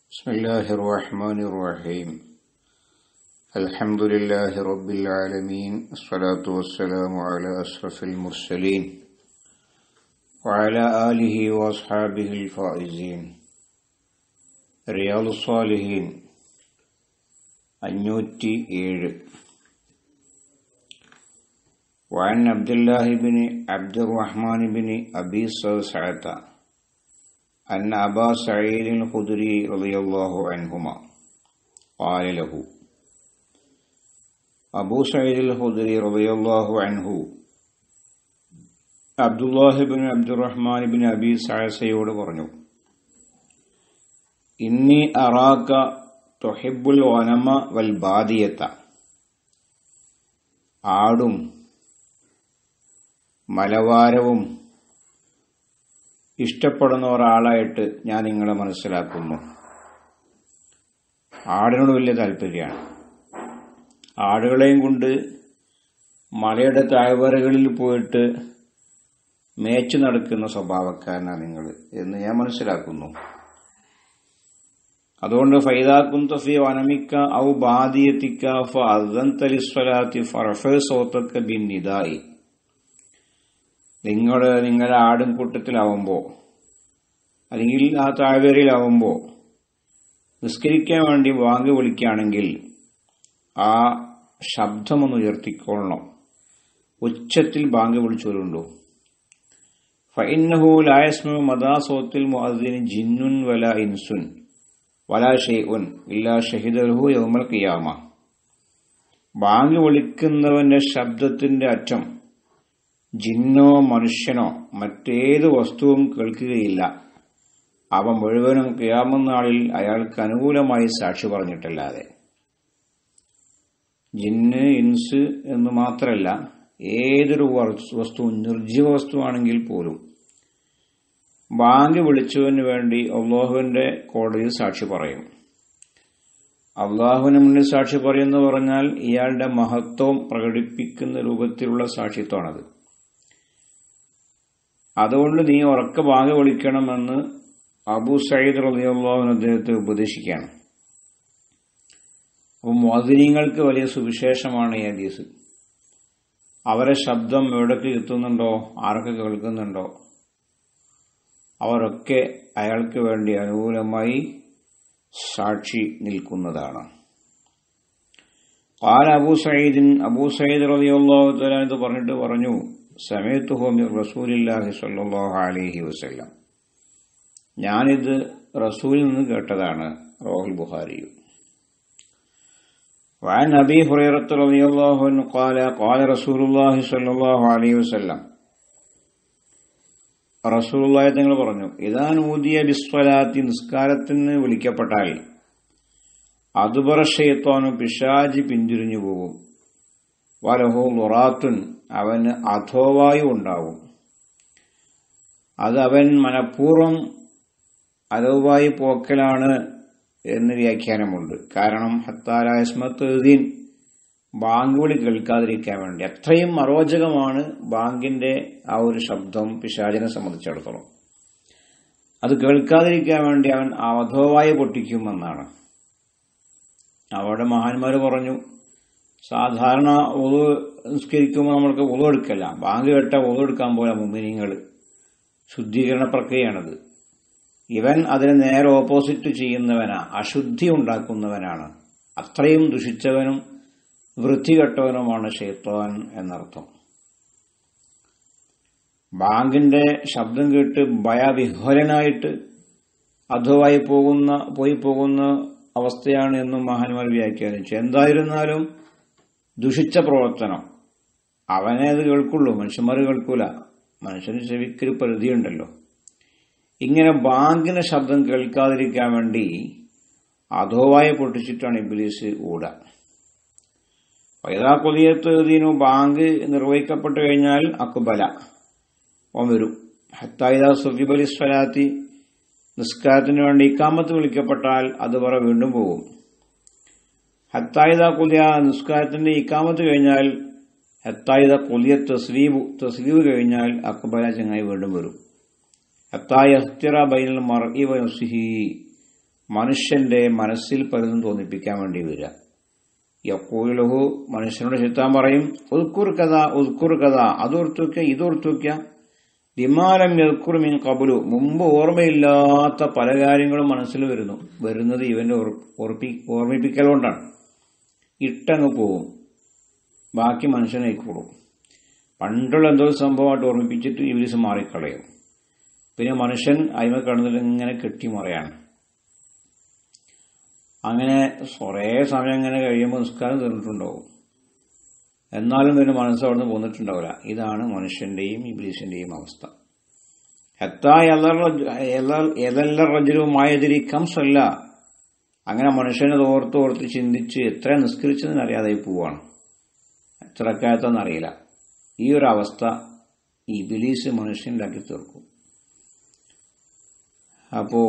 بسم الله الرحمن الرحيم الحمد لله رب العالمين الصلاة والسلام على أشرف المرسلين وعلى آله وأصحابه الفائزين رياض الصالحين അഞ്ഞൂറ്റി ഏഴ് وعن عبد الله بن عبد الرحمن بن أبي سعد أن أبا سعيد الخدري رضي الله عنهما قال له أبو سعيد الخدري رضي الله عنه അബ്ദുല്ലാഹി ബിൻ അബ്ദുറഹ്മാൻ ബിൻ അബി സായസയോട് പറഞ്ഞു ഇന്നി അറാക്ക തൊഹിബുൽ വനമ വൽ ബാദിയത്ത ആടും മലവാരവും ഇഷ്ടപ്പെടുന്ന ഒരാളായിട്ട് ഞാൻ നിങ്ങളെ മനസ്സിലാക്കുന്നു ആടിനോട് വലിയ താല്പര്യമാണ് ആടുകളെയും കൊണ്ട് മലയുടെ താഴ്വരകളിൽ പോയിട്ട് മേച്ചു നടക്കുന്ന സ്വഭാവക്കാരനാണ് നിങ്ങൾ എന്ന് ഞാൻ മനസ്സിലാക്കുന്നു അതുകൊണ്ട് ഫൈദാക്കും തഫി വനമിക്ക ഔ ബാദിയത്തിക്ക ഫലിസ്വലാത്തി ഫറഫേ സോത്തക്ക ബിൻ നിതായി നിങ്ങൾ നിങ്ങളുടെ ആടും കൂട്ടത്തിലാവുമ്പോൾ അല്ലെങ്കിൽ ആ താഴ്വരയിലാവുമ്പോൾ നിസ്കരിക്കാൻ വേണ്ടി വാങ്ങി വിളിക്കുകയാണെങ്കിൽ ആ ശബ്ദമൊന്ന് ഉയർത്തിക്കൊള്ളണം ഉച്ചത്തിൽ ബാങ്ക് വിളിച്ചവരുണ്ടോ ഫൈനഹു ലായസ്മു മദാസോത്തിൽ മുഅദ്ദിന് ജിന്നുൻ വല ഇൻസുൻ വല ഷെയ്ഉൻ ഇല്ലാ ഷഹിദൽഹു യൗമൽ ഖിയാമ ബാങ്ക് വിളിക്കുന്നവന്റെ ശബ്ദത്തിന്റെ അറ്റം ജിന്നോ മനുഷ്യനോ മറ്റേത് വസ്തുവും കേൾക്കുകയില്ല അവ മുഴുവനും കിയാമനാളിൽ അയാൾക്ക് അനുകൂലമായി സാക്ഷി പറഞ്ഞിട്ടല്ലാതെ ജിന്ന് ഇൻസ് എന്ന് മാത്രമല്ല ഏതൊരു വസ്തുവും നിർജീവ വസ്തുവാണെങ്കിൽ പോലും ബാങ്ക് വിളിച്ചവന് വേണ്ടി അള്ളാഹുവിന്റെ കോടതിയിൽ സാക്ഷി പറയും അള്ളാഹുവിന് മുന്നിൽ സാക്ഷി പറയുന്നു പറഞ്ഞാൽ ഇയാളുടെ മഹത്വം പ്രകടിപ്പിക്കുന്ന രൂപത്തിലുള്ള സാക്ഷിത്വമാണത് അതുകൊണ്ട് നീ ഉറക്ക ബാങ്ക് വിളിക്കണമെന്ന് അബു സയ്യിദ് റലിയുള്ളവൻ അദ്ദേഹത്തെ ഉപദേശിക്കുകയാണ് അപ്പം മോദിനിങ്ങൾക്ക് വലിയ സുവിശേഷമാണ് ഈ ഹദീസ് അവരെ ശബ്ദം എവിടേക്ക് എത്തുന്നുണ്ടോ ആരൊക്കെ കേൾക്കുന്നുണ്ടോ അവരൊക്കെ അയാൾക്ക് വേണ്ടി അനുകൂലമായി സാക്ഷി നിൽക്കുന്നതാണ് കാല അബൂ സയ്യിദിൻ അബൂ സയ്യിദ് റളിയല്ലാഹു തആല ഇത് പറഞ്ഞിട്ട് പറഞ്ഞു സമയത്തുഹോ മിർ റസൂലില്ലാഹി സ്വല്ലല്ലാഹു അലൈഹി വസല്ലം ഞാനിത് റസൂലിൽ നിന്ന് കേട്ടതാണ് റോഹുൽ ബുഖാരി وعن أبي هريرة رضي الله عنه قال قال رسول الله صلى الله عليه وسلم റസൂലുള്ളാഹി തങ്ങൾ പറഞ്ഞു ഇതാൻ ഊതിയ ബിസ്വലാത്തി നിസ്കാരത്തിന് വിളിക്കപ്പെട്ടാൽ അതുപറ ഷെയ്ത്തോനും പിശാജി പിന്തിരിഞ്ഞു പോകും വലഹോ ലുറാത്തുൻ അവന് അധോവായു ഉണ്ടാവും അത് അവൻ മനഃപൂർവ്വം അധോവായി പോക്കലാണ് എന്ന് വ്യാഖ്യാനമുണ്ട് കാരണം ഹത്താലാസ്മത്തുദ്ദീൻ ബാങ്ക് വിളി കേൾക്കാതിരിക്കാൻ വേണ്ടി അത്രയും അരോചകമാണ് ബാങ്കിന്റെ ആ ഒരു ശബ്ദം പിശാചിനെ സംബന്ധിച്ചിടത്തോളം അത് കേൾക്കാതിരിക്കാൻ വേണ്ടി അവൻ അവധോവായി പൊട്ടിക്കുമെന്നാണ് അവിടെ മഹാന്മാർ പറഞ്ഞു സാധാരണ ഉളു നിസ്കരിക്കുമ്പോൾ നമ്മൾക്ക് ഉളു എടുക്കല്ല ബാങ്ക് കേട്ട ഉളു എടുക്കാൻ പോലെ മുമ്പിനിങ്ങൾ ശുദ്ധീകരണ പ്രക്രിയയാണത് ഇവൻ അതിന് നേരെ ഓപ്പോസിറ്റ് ചെയ്യുന്നവനാ അശുദ്ധി ഉണ്ടാക്കുന്നവനാണ് അത്രയും ദുഷിച്ചവനും വൃത്തികെട്ടവനുമാണ് ഷെയ്ത്തോൻ എന്നർത്ഥം ബാങ്കിന്റെ ശബ്ദം കേട്ട് ഭയവിഹ്വലനായിട്ട് അധുവായി പോകുന്ന പോയി പോകുന്ന അവസ്ഥയാണ് എന്നും മഹാന്മാർ വ്യാഖ്യാനിച്ചു എന്തായിരുന്നാലും ദുഷിച്ച പ്രവർത്തനം അവനെ അത് കേൾക്കുള്ളൂ മനുഷ്യന്മാർ കേൾക്കൂല മനുഷ്യന് ചെവിക്കൊരു പരിധിയുണ്ടല്ലോ ഇങ്ങനെ ബാങ്കിന്റെ ശബ്ദം കേൾക്കാതിരിക്കാൻ വേണ്ടി അധോവായി പൊട്ടിച്ചിട്ടാണ് ഇബിലീസ് ഊട പൈതാ കൊതിയത്തീനു ബാങ്ക് നിർവഹിക്കപ്പെട്ടു കഴിഞ്ഞാൽ അക്ബല ഓൻ വരും ഹത്തായിദ സുഫിബലി സ്വലാത്തി നിസ്കാരത്തിന് വേണ്ടി ഇക്കാമത്ത് വിളിക്കപ്പെട്ടാൽ അത് പറ വീണ്ടും പോകും ഹത്തായിദ കൊലിയ നിസ്കാരത്തിന്റെ ഇക്കാമത്ത് കഴിഞ്ഞാൽ ഹത്തായിദ കൊലിയ തസ്ലീബ് തസ്ലീബ് കഴിഞ്ഞാൽ അക്ബല ചങ്ങായി വീണ്ടും വരും ഹത്തായ ബൈനൽ മർഇ വനഫ്സിഹി മനുഷ്യന്റെ മനസ്സിൽ പലതും തോന്നിപ്പിക്കാൻ വേണ്ടി വരിക യക്കൂലഹു മനുഷ്യനോട് ചിത്താൻ പറയും ഉദ്ക്കുർ കഥ ഉദ്ക്കുർ കഥ അതോർത്തു വയ്ക്കുക ഇതോർത്തു വയ്ക്കുക ദിമാലം യൽക്കുർ മീൻ കബുലു മുമ്പ് ഓർമ്മയില്ലാത്ത പല കാര്യങ്ങളും മനസ്സിൽ വരുന്നു വരുന്നത് ഇവന്റെ ഓർപ്പി ഓർമ്മിപ്പിക്കൽ കൊണ്ടാണ് ഇട്ടങ്ങ് പോവും ബാക്കി മനുഷ്യനായിക്കോളും പണ്ടുള്ള എന്തോ സംഭവമായിട്ട് ഓർമ്മിപ്പിച്ചിട്ട് ഇവരിസ് മാറിക്കളയും പിന്നെ മനുഷ്യൻ അയിമ കിടന്നിട്ട് ഇങ്ങനെ കെട്ടിമറയാണ് അങ്ങനെ കുറേ സമയം ഇങ്ങനെ കഴിയുമ്പോൾ നിസ്കാരം തീർന്നിട്ടുണ്ടാവും എന്നാലും പിന്നെ മനസ്സ് അവിടെ നിന്ന് പോന്നിട്ടുണ്ടാവില്ല ഇതാണ് മനുഷ്യന്റെയും ഇബ്ലീസിന്റെയും അവസ്ഥ എതല്ല റജലുമായതിരി കംസല്ല അങ്ങനെ മനുഷ്യനെ ഓർത്ത് ഓർത്ത് ചിന്തിച്ച് എത്ര നിസ്കരിച്ചതെന്ന് അറിയാതെ പോവാണ് എത്രക്കാലത്തെന്നറിയില്ല ഈ ഒരു അവസ്ഥ ഈ ബിലീസ് മനുഷ്യനിലാക്കി തീർക്കും അപ്പോ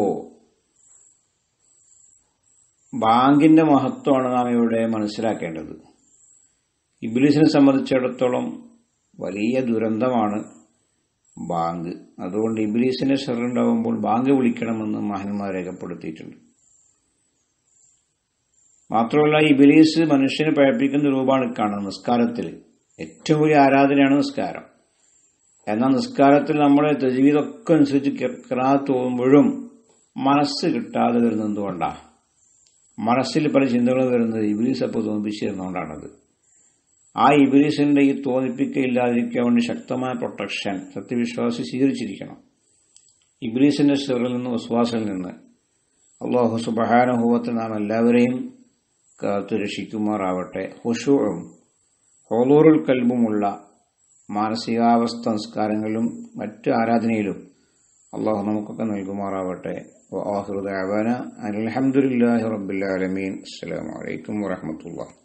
ബാങ്കിന്റെ മഹത്വമാണ് നാം ഇവിടെ മനസ്സിലാക്കേണ്ടത് ഇബിലിസിനെ സംബന്ധിച്ചിടത്തോളം വലിയ ദുരന്തമാണ് ബാങ്ക് അതുകൊണ്ട് ഇബിലീസിന്റെ ഷെറുണ്ടാവുമ്പോൾ ബാങ്ക് വിളിക്കണമെന്ന് മഹന്മാർ രേഖപ്പെടുത്തിയിട്ടുണ്ട് മാത്രമല്ല ഇബിലീസ് മനുഷ്യനെ പഴപ്പിക്കുന്ന രൂപമാണ് കാണുന്നത് നിസ്കാരത്തിൽ ഏറ്റവും വലിയ ആരാധനയാണ് നിസ്കാരം എന്നാൽ നിസ്കാരത്തിൽ നമ്മുടെ ജീവിതമൊക്കെ അനുസരിച്ച് കിറാത്ത് പോകുമ്പോഴും മനസ്സ് കിട്ടാതെ വരുന്നത് എന്തുകൊണ്ടാണ് മനസ്സിൽ പല ചിന്തകൾ വരുന്നത് ഇബിലീസ് അപ്പോൾ തോന്നിപ്പിച്ചിരുന്നുകൊണ്ടാണത് ആ ഇബിലീസിന്റെ ഈ തോന്നിപ്പിക്കയില്ലാതിരിക്കാൻ വേണ്ടി ശക്തമായ പ്രൊട്ടക്ഷൻ സത്യവിശ്വാസി സ്വീകരിച്ചിരിക്കണം ഇബിലീസിന്റെ ഷെറിൽ നിന്ന് വിശ്വാസത്തിൽ നിന്ന് അള്ളാഹു സുബഹാനുഭവത്തിൽ നാം എല്ലാവരെയും കാത്തു രക്ഷിക്കുമാറാവട്ടെ ഹുഷൂറും ഹോളൂറുൽ കൽബുമുള്ള മാനസികാവസ്ഥ സംസ്കാരങ്ങളിലും മറ്റു ആരാധനയിലും അള്ളാഹു നമുക്കൊക്കെ നൽകുമാറാവട്ടെ വാഹൃദാന അലഹമുല്ലാഹി റബ്ബുലാലമീൻ അസ്സലാമലൈക്കും വാഹമത്തുള്ള